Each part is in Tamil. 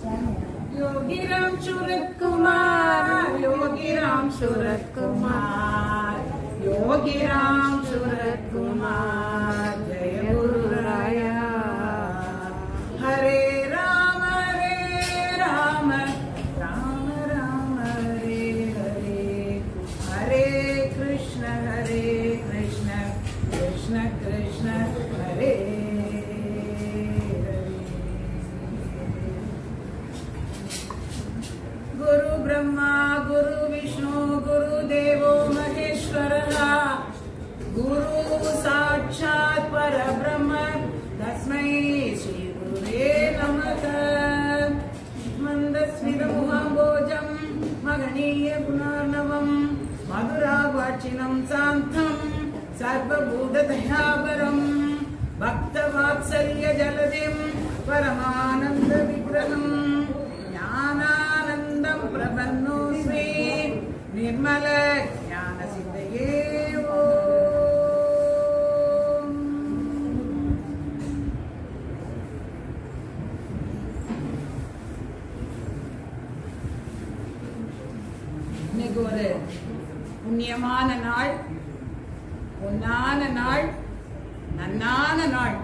योगीराम सूरत कुमार योगीराम सूरत कुमार योगीराम सूरत कुमार जय गुरुराया हरे राम हरे राम राम राम हरे हरे हरे कृष्ण हरे कृष्ण कृष्ण कृष्ण हरे हरे गुरु ब्रह्मा गुरु विष्णु गुरुदेवो महेश्वरः गुरु साक्षात् परब्रह्म तस्मै श्रीगुरुवे नमः मन्दस्मितमुहाम्बोजम् मगनीय पुनर्नवम् मधुरावाचिनं सान्तं सर्वभूतदयापरम् भक्तवात्सल्यजलधिं परमानन्दविग्रहम् ज्ञानानन्दं प्रपन्नोऽस्मि निर्मल ज्ञानसिद्धये ஓம். இன்னைக்கு ஒரு புண்ணியமான நாள் பொன்னான நாள் நன்னான நாள்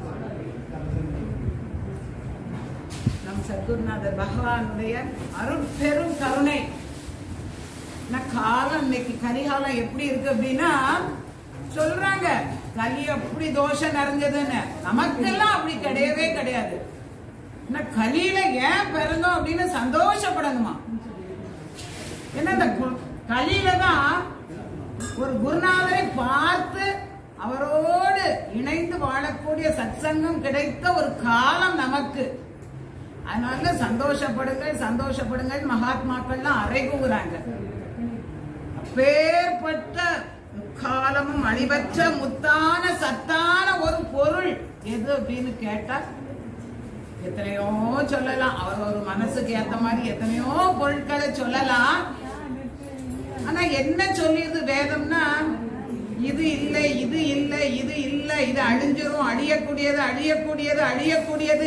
நம் சத்குருநாதர் பகவானுடைய அருட்பெரும் கருணை நான் காலம் இன்னைக்கு கலிகாலம் எப்படி இருக்கு அப்படின்னா சொல்றாங்க கலி அப்படி தோஷம் நிறைஞ்சதுன்னு நமக்கெல்லாம் அப்படி கிடையவே கிடையாது ஆனா கலியில ஏன் பிறந்தோம் அப்படின்னு சந்தோஷப்படணுமா ஏன்னா இந்த கு- கலியில தான் ஒரு குருநாதரை பார்த்து அவரோடு இணைந்து வாழக்கூடிய சத்சங்கம் கிடைத்த ஒரு காலம் நமக்கு அதனால சந்தோஷப்படுங்கள் சந்தோஷப்படுங்கள் மகாத்மாக்கள்லாம் அறைகூறாங்க அப்பேற்பட்ட முக்காலமும் அழிவற்ற முத்தான சத்தான ஒரு பொருள் எது அப்படின்னு கேட்டா எத்தனையோ சொல்லலாம் அவர் ஒரு மனசுக்கு ஏத்த மாதிரி எத்தனையோ பொருட்களை சொல்லலாம் ஆனா என்ன சொல்லியது வேதம்னா இது இல்லை இது இல்லை இது இல்லை இது அழிஞ்சிரும் அழியக்கூடியது அழியக்கூடியது அழியக்கூடியது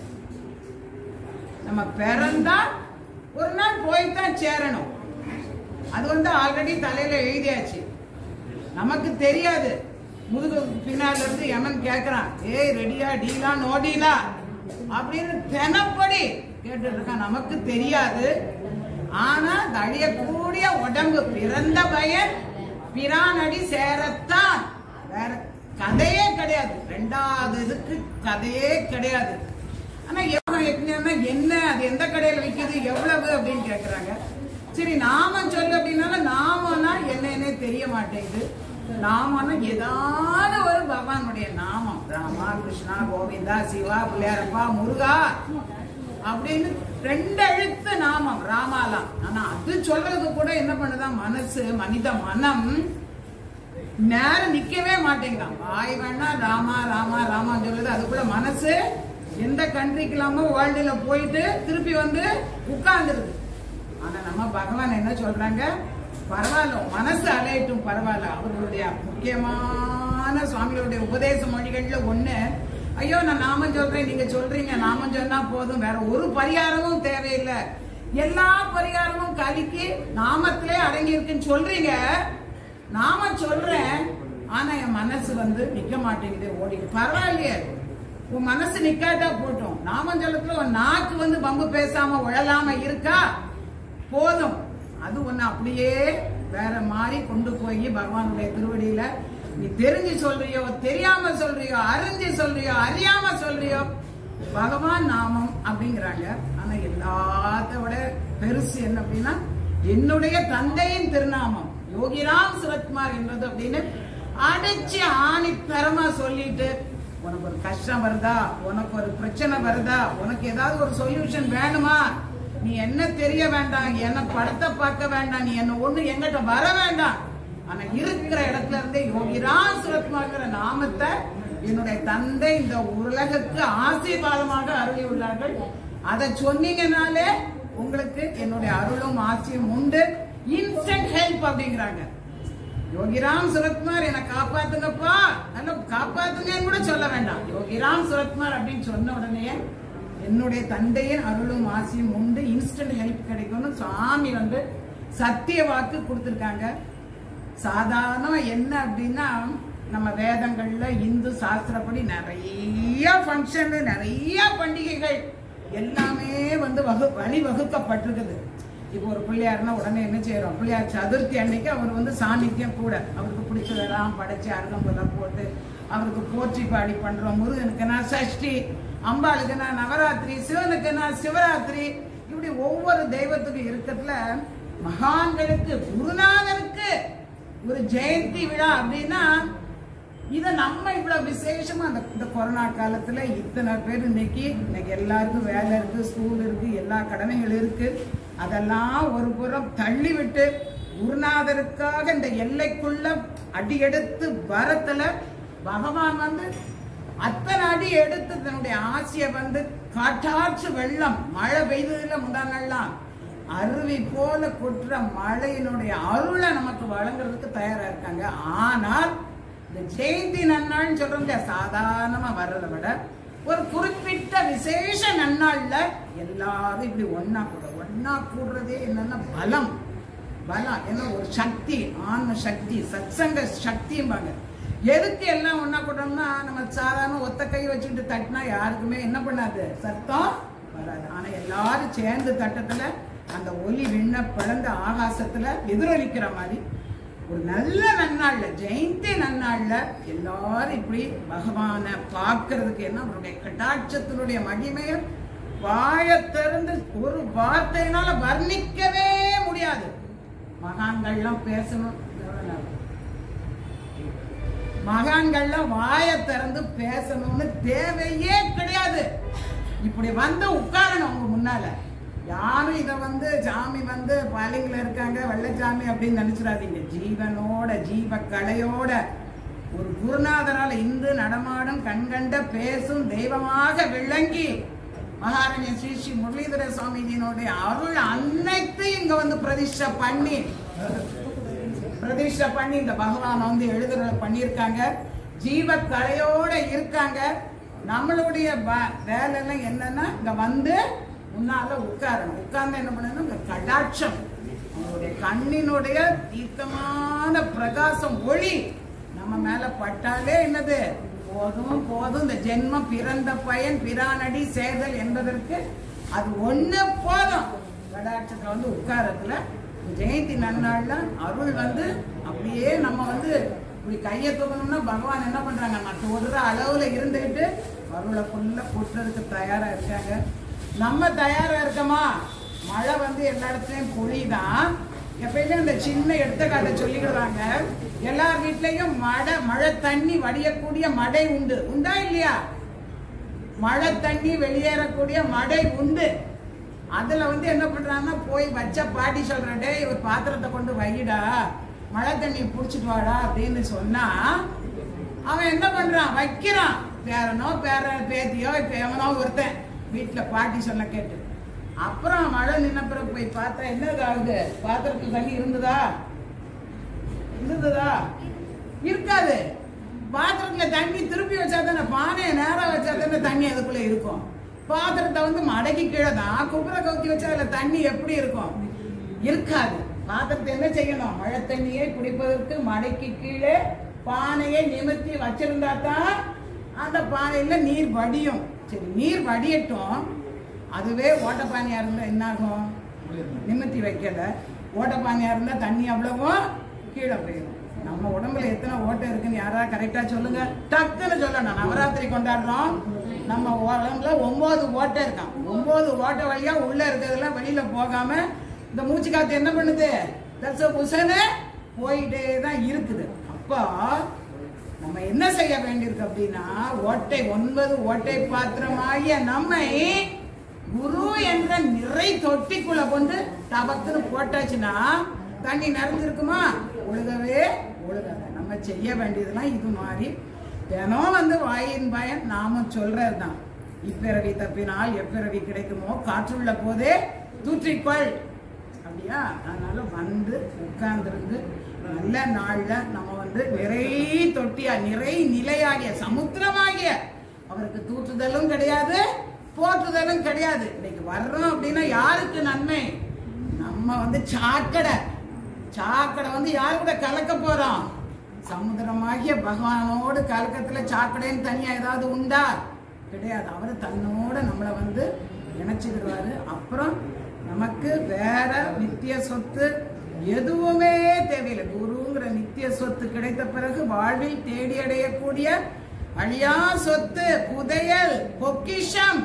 நம்ம பிறந்தா ஒரு நாள் போய்தான் சேரணும் அது வந்து ஆல்ரெடி தலையில எழுதியாச்சு நமக்கு தெரியாது முதுகு பின்னால இருந்து யமன் கேக்குறான் ஏய் ரெடியா டீலா நோ டீலா அப்படின்னு தினப்படி கேட்டு இருக்கான் நமக்கு தெரியாது ஆனா இந்த அழியக்கூடிய உடம்பு பிறந்த பயன் பிரானடி சேரத்தான் வேற கதையே கிடையாது ரெண்டாவது இதுக்கு கதையே கிடையாது ஆனா யோகம் யஜ்ஞம்னா என்ன அது எந்த கடையில விக்குது எவ்வளவு அப்படின்னு கேக்குறாங்க சரி நாமம் சொல்லு அப்படின்னாலும் நாமம்னா என்னன்னே தெரிய மாட்டேங்குது நாமம்னா ஏதாவது ஒரு பகவானுடைய நாமம் ராமா கிருஷ்ணா கோவிந்தா சிவா பிள்ளையாரப்பா முருகா அப்படின்னு ரெண்டு எழுத்து நாமம் ராமாலாம் ஆனா அது சொல்றதுக்கு கூட என்ன பண்ணுதான் மனசு மனித மனம் நேரம் நிக்கவே மாட்டேங்கிறான் வாய் வேணா ராமா ராமா ராமா சொல்லுது அதுக்குள்ள மனசு எந்த கண்ட்ரிக்கு இல்லாம வேர்ல்டுல போயிட்டு திருப்பி வந்து உட்கார்ந்துருது ஆனா நம்ம பகவான் என்ன சொல்றாங்க பரவாயில்ல உன் மனசு அலையட்டும் பரவாயில்ல அவர்களுடைய முக்கியமான சுவாமிகளுடைய உபதேச மொழிகள்ல ஒண்ணு ஐயோ நான் நாமம் சொல்றேன் நீங்க சொல்றீங்க நாமம் சொன்னா போதும் வேற ஒரு பரிகாரமும் தேவையில்லை எல்லா பரிகாரமும் கலிக்கு நாமத்திலே அடங்கி இருக்குன்னு சொல்றீங்க நாம சொல்றேன் ஆனா என் மனசு வந்து நிக்க மாட்டேங்குது ஓடி பரவாயில்லையே உன் மனசு நிக்காட்டா போட்டும் நாமஞ்சலத்துல உன் நாக்கு வந்து பம்பு பேசாம உழலாம இருக்கா போதும் அது ஒண்ணு அப்படியே வேற மாதிரி கொண்டு போய் பகவானுடைய திருவடியில நீ தெரிஞ்சு சொல்றியோ தெரியாம சொல்றியோ அறிஞ்சு சொல்றியோ அறியாம சொல்றியோ பகவான் நாமம் அப்படிங்கிறாங்க ஆனா எல்லாத்த விட பெருசு என்ன அப்படின்னா என்னுடைய தந்தையின் திருநாமம் யோகிராம் சுரத்குமார் என்றது அப்படின்னு அடிச்சு ஆணித்தரமா சொல்லிட்டு உனக்கு ஒரு கஷ்டம் வருதா உனக்கு ஒரு பிரச்சனை வருதா உனக்கு ஏதாவது ஒரு சொல்யூஷன் வேணுமா நீ என்ன தெரிய வேண்டாம் என்ன படத்தை பார்க்க வேண்டாம் நீ என்ன ஒண்ணு எங்கிட்ட வர வேண்டாம் ஆனா இருக்கிற இடத்துல இருந்தே யோகிராம் சுரத்குமார்ங்கிற நாமத்தை என்னுடைய தந்தை இந்த உலகுக்கு ஆசீர்வாதமாக அருளி உள்ளார்கள் அதை சொன்னீங்கனாலே உங்களுக்கு என்னுடைய அருளும் ஆசையும் உண்டு இன்ஸ்டன்ட் ஹெல்ப் அப்படிங்கிறாங்க யோகிராம் சுரத்குமார் என்னை காப்பாத்துங்கப்பா அல்ல காப்பாத்துங்கன்னு கூட சொல்ல வேண்டாம் யோகிராம் சுரத்குமார் அப்படின்னு சொன்ன உடனே என்னுடைய தந்தையின் அருளும் ஆசியும் உண்டு இன்ஸ்டன்ட் ஹெல்ப் கிடைக்கும்னு சாமி வந்து சத்திய வாக்கு கொடுத்துருக்காங்க சாதாரண என்ன அப்படின்னா நம்ம வேதங்கள்ல இந்து சாஸ்திரப்படி நிறைய ஃபங்க்ஷன் நிறைய பண்டிகைகள் எல்லாமே வந்து வகு வழி வகுக்கப்பட்டிருக்குது இப்போ ஒரு பிள்ளையார்னா உடனே என்ன செய்யறோம் பிள்ளையார் சதுர்த்தி அன்னைக்கு அவர் வந்து சாநித்தியம் கூட அவருக்கு பிடிச்சதெல்லாம் படைச்சு அருகம்புல்லாம் போட்டு அவருக்கு போற்றி பாடி பண்றோம் முருகனுக்குன்னா சஷ்டி அம்பாளுக்குன்னா நவராத்திரி சிவனுக்குன்னா சிவராத்திரி இப்படி ஒவ்வொரு தெய்வத்துக்கும் இருக்கிறதுல மகான்களுக்கு குருநாதருக்கு ஒரு ஜெயந்தி விழா அப்படின்னா இத நம்ம இவ்வளவு விசேஷமா அந்த இந்த கொரோனா காலத்துல இத்தனை பேர் இன்னைக்கு இன்னைக்கு எல்லாருக்கும் வேலை இருக்கு ஸ்கூல் இருக்கு எல்லா கடமைகள் இருக்கு அதெல்லாம் ஒரு புறம் தள்ளி விட்டு குருநாதருக்காக இந்த எல்லைக்குள்ள அடியெடுத்து வரத்துல பகவான் வந்து அத்தனை அடி எடுத்து தன்னுடைய ஆசையை வந்து காட்டாற்று வெள்ளம் மழை பெய்ததுல முந்தாங்கள்லாம் அருவி போல கொட்டுற மழையினுடைய அருளை நமக்கு வழங்குறதுக்கு தயாரா இருக்காங்க ஆனால் இந்த ஜெயந்தி நன்னாள்னு சொல்றோம் சாதாரணமா வர்றதை விட ஒரு குறிப்பிட்ட விசேஷ நன்னாள்ல எல்லாரும் இப்படி ஒன்னா கூட ஒன்னா கூடுறதே என்னன்னா பலம் பலம் என்ன ஒரு சக்தி ஆன்ம சக்தி சத்சங்க சக்திம்பாங்க எதுக்கு எல்லாம் ஒன்னா கூட்டோம்னா நம்ம சாதாரண ஒத்த கை வச்சுட்டு தட்டினா யாருக்குமே என்ன பண்ணாது சத்தம் வராது ஆனா எல்லாரும் சேர்ந்து தட்டத்துல அந்த ஒலி விண்ண பிளந்த ஆகாசத்துல எதிரொலிக்கிற மாதிரி ஒரு நல்ல நன்னாள்ல ஜெயந்தி நன்னாள்ல எல்லாரும் இப்படி பகவானை பார்க்கறதுக்கு என்ன அவருடைய கட்டாட்சத்தினுடைய மகிமையை வாய திறந்து ஒரு வார்த்தையினால வர்ணிக்கவே முடியாது மகான்கள்லாம் பேசணும் எவ்வளவு நாள்? மகான்கள்லாம் வாய திறந்து பேசணும்னு தேவையே கிடையாது இப்படி வந்து உட்காரணும் உங்க முன்னால யாரும் இத வந்து சாமி வந்து பாலிங்கில இருக்காங்க வெள்ளச்சாமி அப்படின்னு நினைச்சிடாதீங்க ஜீவனோட ஜீவ கலையோட ஒரு குருநாதரால இந்து நடமாடும் கண்கண்ட பேசும் தெய்வமாக விளங்கி மகாராஜா ஸ்ரீ ஸ்ரீ முரளிதர சுவாமிஜியினுடைய அருள் அனைத்தையும் இங்க வந்து பிரதிஷ்டை பண்ணி பிரதிஷ்டை பண்ணி இந்த பகவான் வந்து எழுதுற பண்ணியிருக்காங்க ஜீவ கலையோட இருக்காங்க நம்மளுடைய ப- வேலை எல்லாம் என்னன்னா இங்க வந்து முன்னால உட்காரணும் உட்கார்ந்து என்ன பண்ணணும் இங்க கடாட்சம் அவங்களுடைய கண்ணினுடைய தீர்க்கமான பிரகாசம் ஒளி நம்ம மேல பட்டாலே என்னது போதும் போதும் இந்த ஜென்மம் பிறந்த பயன் பிரானடி சேர்தல் என்பதற்கு அது ஒண்ணு போதும் கடாட்சத்துல வந்து உட்காரத்துல ஜெயந்தி நன்னாள்ல அருள் வந்து அப்படியே நம்ம வந்து இப்படி கையை தூக்கணும்னா பகவான் என்ன பண்றாங்க மற்ற ஒரு அளவுல இருந்துகிட்டு அருளை ஃபுல்லா கொட்டுறதுக்கு தயாரா இருக்காங்க நம்ம தயாரா இருக்கோமா மழை வந்து எல்லா இடத்துலயும் பொழிதான் எப்பயுமே அந்த சின்ன எடுத்துக்காட்டை சொல்லிடுறாங்க எல்லார் வீட்லயும் மழை மழை தண்ணி வடியக்கூடிய மடை உண்டு உண்டா இல்லையா மழை தண்ணி வெளியேறக்கூடிய மடை உண்டு அதுல வந்து என்ன பண்றாங்கன்னா போய் வச்ச பாட்டி சொல்ற டேய் ஒரு பாத்திரத்தை கொண்டு வைடா மழை தண்ணி புடிச்சிட்டு வாடா அப்படின்னு சொன்னா அவன் என்ன பண்றான் வைக்கிறான் பேரனோ பேர பேத்தியோ இப்ப எவனோ ஒருத்தன் வீட்டுல பாட்டி சொல்ல கேட்டு அப்புறம் மழை நின்ன பிறகு போய் பார்த்தா என்னது ஆகுது பாத்திரத்துல தண்ணி இருந்ததா இருந்ததா இருக்காது பாத்திரத்துல தண்ணி திருப்பி வச்சா தானே பானையை நேரா வச்சா தானே தண்ணி அதுக்குள்ள இருக்கும் பாத்திரத்தை வந்து மடக்கி கீழே தான் குப்புற கவுத்தி வச்சா அதுல தண்ணி எப்படி இருக்கும் இருக்காது பாத்திரத்தை என்ன செய்யணும் மழை தண்ணியை குடிப்பதற்கு மடக்கி கீழே பானையை நிமித்தி வச்சிருந்தா தான் அந்த பானையில நீர் வடியும் சரி நீர் வடியட்டும் அதுவே ஓட்டப்பானையா இருந்தா என்ன ஆகும் நிமித்தி வைக்கல ஓட்டப்பானையா இருந்தா தண்ணி அவ்வளவும் கீழே போயிடும் நம்ம உடம்புல எத்தனை ஓட்டை இருக்குன்னு யாராவது கரெக்டா சொல்லுங்க டக்குன்னு சொல்லணும் நவராத்திரி கொண்டாடுறோம் நம்ம உடம்புல ஒன்பது ஓட்டை இருக்கான் ஒன்பது ஓட்டை வழியா உள்ள இருக்கிறதுல வெளியில போகாம இந்த மூச்சு காத்து என்ன பண்ணுது தச புசனு போயிட்டே தான் இருக்குது அப்போ நம்ம என்ன செய்ய வேண்டியிருக்கு அப்படின்னா ஓட்டை ஒன்பது ஓட்டை பாத்திரமாகிய நம்மை குரு என்ற நிறை தொட்டிக்குள்ள கொண்டு டபக்குன்னு போட்டாச்சுன்னா தண்ணி நிறைஞ்சிருக்குமா ஒழுகவே ஒழுகாது நம்ம செய்ய வேண்டியதெல்லாம் இது மாதிரி தினம் வந்து வாயின் பயன் நாம சொல்றதுதான் இப்பிறவி தப்பினால் எப்பிறவி கிடைக்குமோ காற்றுள்ள போதே தூற்றிக்கொள் அப்படியா அதனால வந்து உட்கார்ந்திருந்து நல்ல நாள்ல நம்ம வந்து நிறை தொட்டியா நிறை நிலையாகிய சமுத்திரமாகிய அவருக்கு தூற்றுதலும் கிடையாது போற்றுதலும் கிடையாது இன்னைக்கு வர்றோம் அப்படின்னா யாருக்கு நன்மை நம்ம வந்து சாக்கடை சாக்கடை வந்து யாரு கூட கலக்க போறோம் சமுத்திரமாகிய பகவானோடு கலக்கத்துல சாக்கடைன்னு தனியா ஏதாவது உண்டா கிடையாது அவர் தன்னோட நம்மளை வந்து இணைச்சிடுவாரு அப்புறம் நமக்கு வேற நித்திய சொத்து எதுவுமே தேவையில்லை குருங்கிற நித்திய சொத்து கிடைத்த பிறகு வாழ்வில் தேடி அடையக்கூடிய அழியா சொத்து புதையல் பொக்கிஷம்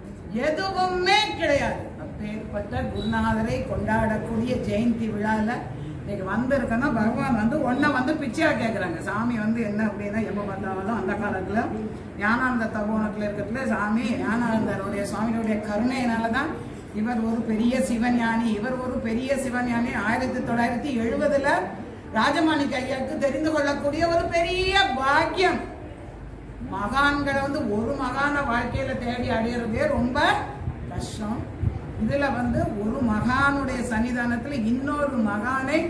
எதுவுமே கிடையாது அப்பேற்பட்ட குருநாதரை கொண்டாடக்கூடிய ஜெயந்தி விழால இன்னைக்கு வந்திருக்கேன்னா பகவான் வந்து ஒன்ன வந்து பிச்சையா கேட்குறாங்க சாமி வந்து என்ன அப்படின்னா எப்போ பார்த்தாலும் அந்த காலத்துல ஞானானந்த தபோனத்தில் இருக்கிறதுல சாமி ஞானானந்தருடைய சுவாமியுடைய கருணையினால தான் இவர் ஒரு பெரிய சிவஞானி இவர் ஒரு பெரிய சிவஞானி ஆயிரத்தி தொள்ளாயிரத்தி எழுபதுல ராஜமாணிக்க ஐயாவுக்கு தெரிந்து கொள்ளக்கூடிய ஒரு பெரிய பாக்கியம் மகான்களை வந்து ஒரு மகான வாழ்க்கையில தேடி அடையிறதே ரொம்ப கஷ்டம் இதுல வந்து ஒரு மகானுடைய சன்னிதானத்துல இன்னொரு மகானை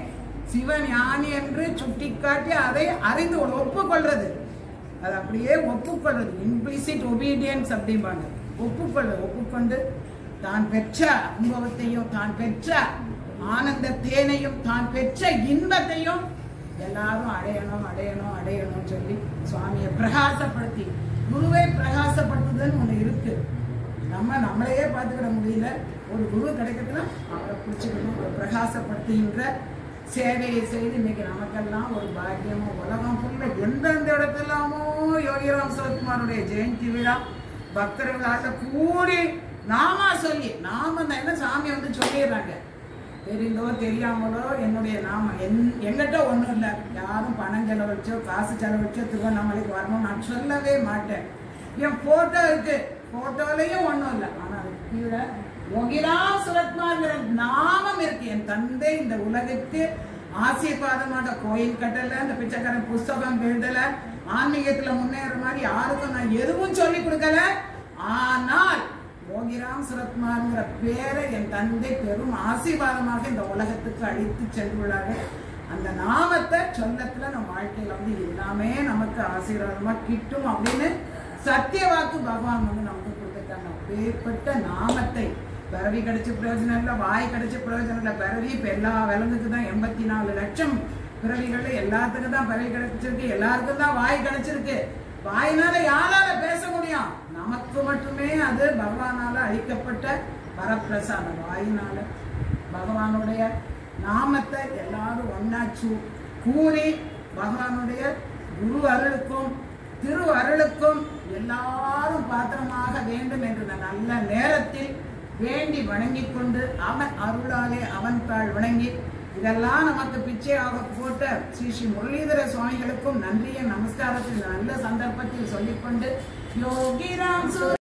சிவஞானி என்று சுட்டிக்காட்டி அதை அறிந்து கொள்- ஒப்புக்கொள்றது அது அப்படியே ஒப்புக்கொள்றது இம்ப்ளிசிட் ஒபீடியன்ஸ் அப்படிம்பாங்க ஒப்புக்கொள்றது ஒப்புக்கொண்டு தான் பெற்ற அனுபவத்தையும் தான் பெற்ற ஆனந்த தேனையும் தான் பெற்ற இன்பத்தையும் எல்லாரும் அடையணும் அடையணும் அடையணும் சொல்லி சுவாமியை பிரகாசப்படுத்தி குருவை பிரகாசப்படுத்துதல்னு ஒண்ணு இருக்கு நம்ம நம்மளையே பார்த்துக்கிட முடியல ஒரு குரு கிடைக்கிறதுனா அவரை பிடிச்சிக்கணும் ஒரு பிரகாசப்படுத்துகின்ற சேவையை செய்து இன்னைக்கு நமக்கெல்லாம் ஒரு பாக்கியமும் உலகம் ஃபுல்ல எந்தெந்த இடத்துலாமோ யோகிராம் சிவகுமாருடைய ஜெயந்தி விழா பக்தர்களாக கூடி நாமா சொல்லி நாம தான் என்ன சாமி வந்து சொல்லிடுறாங்க தெரிந்தோ தெரியாமலோ என்னுடைய நாம என் எங்கிட்ட ஒண்ணும் இல்லை யாரும் பணம் செலவழிச்சோ காசு செலவழிச்சோ திருவண்ணாமலைக்கு வரணும் நான் சொல்லவே மாட்டேன் என் போட்டோ இருக்கு போட்டோலயும் ஒண்ணும் இல்லை ஆனா அதுக்கு கீழே யோகிராம் சுரத்மாங்கிற நாமம் இருக்கு என் தந்தை இந்த உலகுக்கு ஆசீர்வாதமாக கோயில் கட்டல இந்த பிச்சைக்காரன் புஸ்தகம் எழுதல ஆன்மீகத்துல முன்னேற மாதிரி யாருக்கும் நான் எதுவும் சொல்லி கொடுக்கல ஆனால் யோகிராம் சுரத்மாங்கிற பேரை என் தந்தை பெரும் ஆசீர்வாதமாக இந்த உலகத்துக்கு அழித்து சென்றுள்ளார்கள் அந்த நாமத்தை சொல்லத்துல நம்ம வாழ்க்கையில வந்து எல்லாமே நமக்கு ஆசீர்வாதமா கிட்டும் அப்படின்னு சத்தியவாக்கு பகவான் வந்து நமக்கு கொடுத்துட்டாங்க அப்பேற்பட்ட நாமத்தை பிறவி கிடைச்ச பிரயோஜனம் இல்லை வாய் கிடைச்ச பிரயோஜனம் இல்லை பிறவி இப்ப எல்லா விலங்குக்கு தான் எண்பத்தி நாலு லட்சம் பிறவிகள் எல்லாத்துக்கும் தான் பிறவி கிடைச்சிருக்கு எல்லாருக்கும் தான் வாய் கிடைச்சிருக்கு வாயினால யாரால பேச முடியும் நமக்கு மட்டுமே அது பகவானால அளிக்கப்பட்ட வரப்பிரசாதம் வாயினால பகவானுடைய நாமத்தை எல்லாரும் ஒன்னாச்சு கூறி பகவானுடைய குரு அருளுக்கும் திரு அருளுக்கும் எல்லாரும் பாத்திரமாக வேண்டும் என்ற இந்த நல்ல நேரத்தில் வேண்டி வணங்கிக் கொண்டு அவன் அருளாலே அவன் தாள் வணங்கி இதெல்லாம் நமக்கு பிச்சையாக போட்ட ஸ்ரீ ஸ்ரீ முரளிதர சுவாமிகளுக்கும் நன்றிய நமஸ்காரத்தில் நல்ல சந்தர்ப்பத்தில் சொல்லிக்கொண்டு யோகிராம் சு